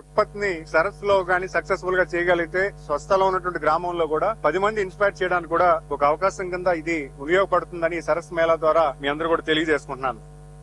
ఉత్పత్తిని సరస్సులో గానీ సక్సెస్ఫుల్ గా చేయగలిగితే స్వస్థలో ఉన్నటువంటి గ్రామంలో కూడా పది మంది ఇన్స్పైర్ చేయడానికి కూడా ఒక అవకాశం కింద ఇది ఉపయోగపడుతుందని ఈ సరస్సు మేళా ద్వారా మీ అందరూ కూడా తెలియజేసుకుంటున్నాను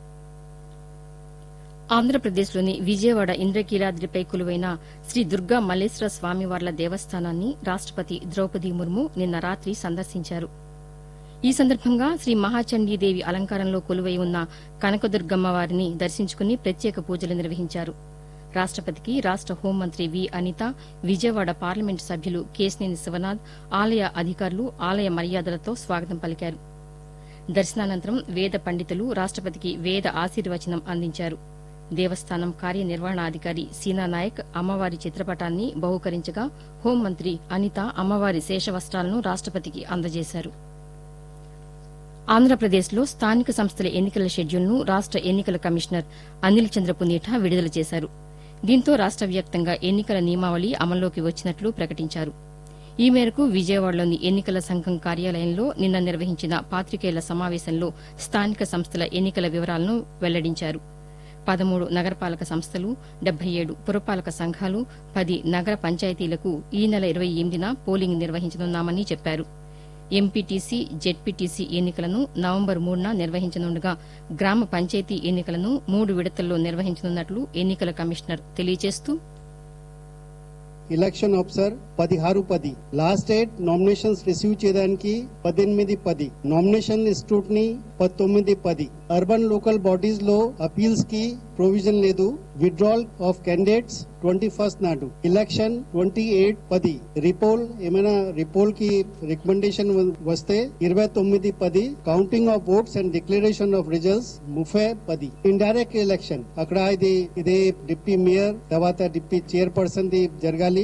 ఆంధ్రప్రదేశ్లోని విజయవాడ ఇంద్రకీలాద్రిపై కొలువైన శ్రీ దుర్గా మల్లేశ్వర స్వామివార్ల దేవస్థానాన్ని రాష్టపతి ద్రౌపది ముర్ము నిన్న రాత్రి సందర్శించారు ఈ సందర్భంగా శ్రీ మహాచండీదేవి అలంకారంలో కొలువై ఉన్న కనకదుర్గమ్మ వారిని దర్శించుకుని ప్రత్యేక పూజలు నిర్వహించారు రాష్టపతికి రాష్ట హోంమంత్రి వి అనిత విజయవాడ పార్లమెంటు సభ్యులు కేశినేని శివనాథ్ ఆలయ అధికారులు ఆలయ మర్యాదలతో స్వాగతం పలికారు దర్శనానంతరం వేద పండితులు రాష్టపతికి వేద ఆశీర్వచనం అందించారు దేవస్థానం కార్యనిర్వహణాధికారి సీనా నాయక్ అమ్మవారి చిత్రపటాన్ని బహూకరించగా హోంమంత్రి అనిత అమ్మవారి శేషవస్త్రాలను రాష్టపతికి అందజేశారు ఆంధ్రప్రదేశ్లో స్థానిక సంస్థల ఎన్నికల షెడ్యూల్ను రాష్ట ఎన్నికల కమిషనర్ అనిల్ చంద్ర పునీఠా విడుదల చేశారు దీంతో రాష్ట వ్యాప్తంగా ఎన్నికల నియమావళి అమల్లోకి వచ్చినట్లు ప్రకటించారు ఈ మేరకు విజయవాడలోని ఎన్నికల సంఘం కార్యాలయంలో నిన్న నిర్వహించిన పాతికేయుల సమావేశంలో స్థానిక సంస్థల ఎన్నికల వివరాలను వెల్లడించారు పదమూడు నగరపాలక సంస్థలు డెబ్బై ఏడు పురపాలక సంఘాలు పది నగర పంచాయతీలకు ఈ నెల ఇరవై ఎనిమిదిన పోలింగ్ నిర్వహించనున్నామని చెప్పారు ఎంపీటీసీ జెడ్పీటీసీ ఎన్నికలను నవంబర్ మూడున నిర్వహించనుండగా గ్రామ పంచాయతీ ఎన్నికలను మూడు విడతల్లో నిర్వహించనున్నట్లు ఎన్నికల కమిషనర్ తెలియజేస్తూ ఎలక్షన్ ఆఫీసర్ పదిహారు పది లాస్ట్ డేట్ నామినేషన్స్ రిసీవ్ చేయడానికి పద్దెనిమిది పది నామినేషన్ స్క్రూట్నీ పంతొమ్మిది పది అర్బన్ లోకల్ బాడీస్ లో అపీల్స్ కి ప్రొవిజన్ లేదు withdrawal of candidates twenty first నాడు ఎలక్షన్ ట్వంటీ ఎయిట్ పది రిపోల్ ఏమైనా రిపోల్ కి రికమెండేషన్ వస్తే ఇరవై తొమ్మిది పది counting of votes and declaration of results ముఫై పది ఇండైరెక్ట్ ఎలక్షన్ అక్కడ ఇది ఇదే డిప్యూటీ మేయర్ తర్వాత డిప్యూటీ చైర్పర్సన్ ది జరగాలి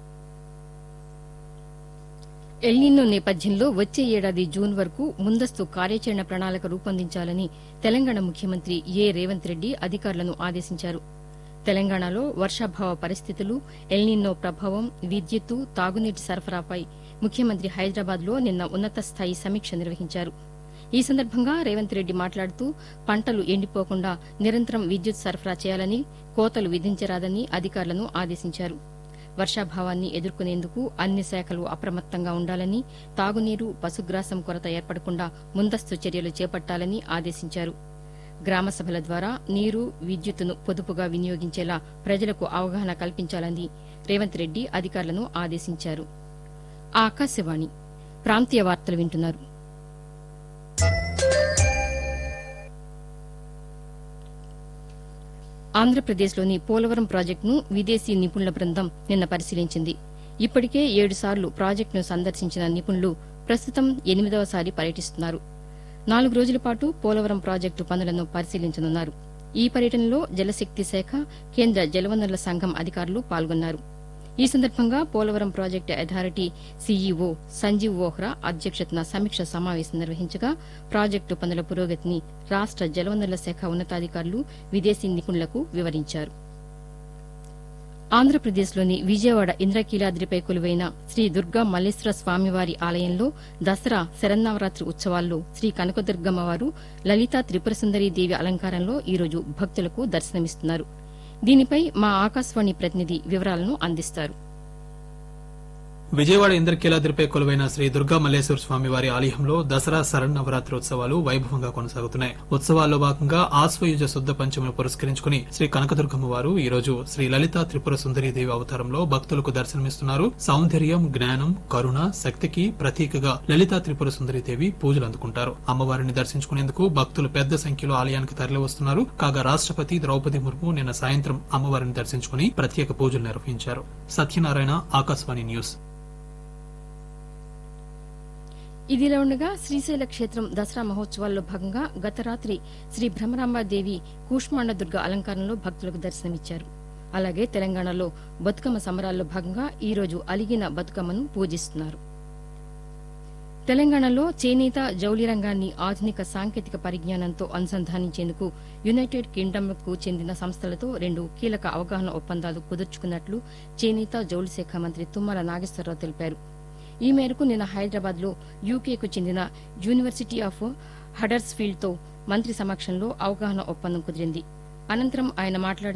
ఎల్నిన్నో నేపథ్యంలో వచ్చే ఏడాది జూన్ వరకు ముందస్తు కార్యాచరణ ప్రణాళిక రూపొందించాలని తెలంగాణ ముఖ్యమంత్రి ఏ రేవంత్ రెడ్డి అధికారులను ఆదేశించారు తెలంగాణలో వర్షాభావ పరిస్థితులు ఎల్నిన్నో ప్రభావం విద్యుత్తు తాగునీటి సరఫరాపై ముఖ్యమంత్రి హైదరాబాద్లో నిన్న ఉన్నత స్థాయి సమీక్ష నిర్వహించారు ఈ సందర్భంగా రేవంత్ రెడ్డి మాట్లాడుతూ పంటలు ఎండిపోకుండా నిరంతరం విద్యుత్ సరఫరా చేయాలని కోతలు విధించరాదని అధికారులను ఆదేశించారు వర్షాభావాన్ని ఎదుర్కొనేందుకు అన్ని శాఖలు అప్రమత్తంగా ఉండాలని తాగునీరు పశుగ్రాసం కొరత ఏర్పడకుండా ముందస్తు చర్యలు చేపట్టాలని ఆదేశించారు గ్రామ సభల ద్వారా నీరు విద్యుత్తును పొదుపుగా వినియోగించేలా ప్రజలకు అవగాహన కల్పించాలని రేవంత్ రెడ్డి అధికారులను ఆదేశించారు ఆకాశవాణి ప్రాంతీయ వార్తలు వింటున్నారు ఆంధ్రప్రదేశ్లోని పోలవరం ప్రాజెక్టును విదేశీ నిపుణుల బృందం నిన్న పరిశీలించింది ఇప్పటికే ఏడుసార్లు ప్రాజెక్టును సందర్శించిన నిపుణులు ప్రస్తుతం ఎనిమిదవసారి పర్యటిస్తున్నారు నాలుగు రోజుల పాటు పోలవరం ప్రాజెక్టు పనులను పరిశీలించనున్నారు ఈ పర్యటనలో జలశక్తి శాఖ కేంద్ర జలవనరుల సంఘం అధికారులు పాల్గొన్నారు ఈ సందర్భంగా Polavaram project authority CEO Sanjeev Vohra అధ్యక్షతన సమీక్ష సమావేశం నిర్వహించగా ప్రాజెక్టు పనుల పురోగతిని రాష్ట జలవనరుల శాఖ ఉన్నతాధికారులు విదేశీ నిపుణులకు వివరించారు ఆంధ్రప్రదేశ్లోని విజయవాడ ఇంద్రకీలాద్రిపై కొలువైన శ్రీ దుర్గా మల్లేశ్వర స్వామివారి ఆలయంలో దసరా శరన్నవరాత్రి ఉత్సవాల్లో శ్రీ కనకదుర్గమ్మవారు లలితా త్రిపుర సుందరీ దేవి అలంకారంలో ఈరోజు భక్తులకు దర్శనమిస్తున్నారు దీనిపై మా ఆకాశవాణి ప్రతినిధి వివరాలను అందిస్తారు విజయవాడ ఇంద్రకీలాద్రిపై కొలువైన శ్రీ దుర్గా మల్లేశ్వర స్వామి వారి ఆలయంలో దసరా శరన్నవరాత్రి ఉత్సవాలు వైభవంగా కొనసాగుతున్నాయి ఉత్సవాల్లో భాగంగా ఆశ్వయుజ శుద్ధ పంచమిని పురస్కరించుకుని శ్రీ కనకదుర్గమ్మ వారు ఈ రోజు శ్రీ లలిత త్రిపుర సుందరీ దేవి అవతారంలో భక్తులకు దర్శనమిస్తున్నారు సౌందర్యం జ్ఞానం కరుణ శక్తికి ప్రతీకగా లలిత త్రిపుర సుందరీ దేవి పూజలు అందుకుంటారు అమ్మవారిని దర్శించుకునేందుకు భక్తులు పెద్ద సంఖ్యలో ఆలయానికి తరలి వస్తున్నారు కాగా రాష్ట్రపతి ద్రౌపది ముర్ము నిన్న సాయంత్రం అమ్మవారిని దర్శించుకుని ప్రత్యేక పూజలు నిర్వహించారు సత్యనారాయణ ఆకాశవాణి న్యూస్ ఇదిలా ఉండగా శ్రీశైల క్షేత్రం దసరా మహోత్సవాల్లో భాగంగా గత రాత్రి శ్రీ భ్రమరాంబాదేవి కూష్మాండ దుర్గ అలంకారంలో భక్తులకు దర్శనమిచ్చారు అలాగే తెలంగాణలో బతుకమ్మ సంబరాల్లో భాగంగా ఈ రోజు అలిగిన బతుకమ్మను పూజిస్తున్నారు తెలంగాణలో చేనేత జౌళి రంగాన్ని ఆధునిక సాంకేతిక పరిజ్ఞానంతో అనుసంధానించేందుకు యునైటెడ్ కింగ్డమ్కు చెందిన సంస్థలతో రెండు కీలక అవగాహన ఒప్పందాలు కుదుర్చుకున్నట్లు చేనేత జౌళి శాఖ మంత్రి తుమ్మల నాగేశ్వరరావు తెలిపారు ఈ మేరకు నిన్న హైదరాబాద్ లో యూకేకు చెందిన యూనివర్సిటీ ఆఫ్ హడర్స్ ఫీల్డ్ తో మంత్రి సమక్షంలో అవగాహన ఒప్పందం కుదిరింది అనంతరం ఆయన మాట్లాడుతూ